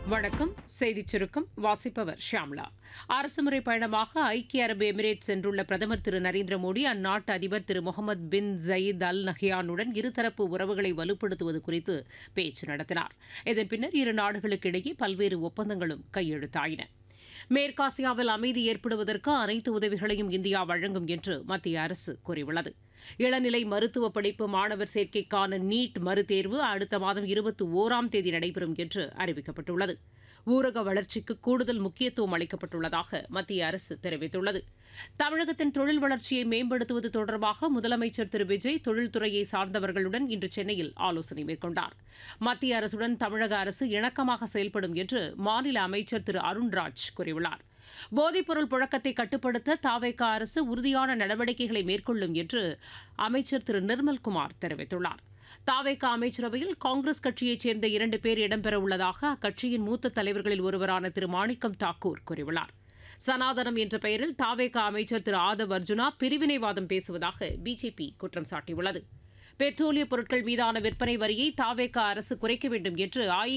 வணக்கம் செய்திச் சுருக்கம் வாசிப்பவர் ஷாம்லா அரசுமுறை பயணமாக ஐக்கிய அரபு எமிரேட் சென்றுள்ள பிரதமர் திரு நரேந்திர மோடி அந்நாட்டு அதிபர் திரு முகமது பின் ஜயீத் அல் நஹ்யானுடன் இருதரப்பு உறவுகளை வலுப்படுத்துவது குறித்து பேச்சு நடத்தினார் இதன் பின்னர் இரு நாடுகளுக்கிடையே பல்வேறு ஒப்பந்தங்களும் கையெழுத்தாயின மேற்காசியாவில் அமைதி ஏற்படுவதற்கு அனைத்து உதவிகளையும் இந்தியா வழங்கும் என்று மத்திய அரசு கூறியுள்ளது இளநிலை மருத்துவ படிப்பு மாணவர் சேர்க்கைக்கான நீட் மறுதேர்வு அடுத்த மாதம் இருபத்தி ஓராம் தேதி நடைபெறும் என்று அறிவிக்கப்பட்டுள்ளது ஊரக வளர்ச்சிக்கு கூடுதல் முக்கியத்துவம் அளிக்கப்பட்டுள்ளதாக மத்திய அரசு தெரிவித்துள்ளது தமிழகத்தின் தொழில் வளர்ச்சியை மேம்படுத்துவது தொடர்பாக முதலமைச்சர் திரு விஜய் தொழில்துறையை சார்ந்தவர்களுடன் இன்று சென்னையில் ஆலோசனை மேற்கொண்டார் மத்திய அரசுடன் தமிழக அரசு இணக்கமாக செயல்படும் என்று மாநில அமைச்சர் திரு அருண்ராஜ் கூறியுள்ளார் போதைப்பொருள் புழக்கத்தை கட்டுப்படுத்த தாவேக அரசு உறுதியான நடவடிக்கைகளை மேற்கொள்ளும் என்று அமைச்சர் திரு நிர்மல்குமார் தெரிவித்துள்ளார் தாவேக அமைச்சரவையில் காங்கிரஸ் கட்சியைச் சேர்ந்த இரண்டு பேர் இடம்பெறவுள்ளதாக அக்கட்சியின் மூத்த தலைவர்களில் ஒருவரான திரு மாணிக்கம் தாக்கூர் கூறியுள்ளார் சனாதனம் என்ற பெயரில் தாவேக அமைச்சர் திரு ஆதவ் அர்ஜுனா பிரிவினைவாதம் பேசுவதாக பிஜேபி குற்றம் சாட்டியுள்ளது பெட்ரோலிய பொருட்கள் மீதான விற்பனை வரியை தாவேக அரசு குறைக்க வேண்டும் என்று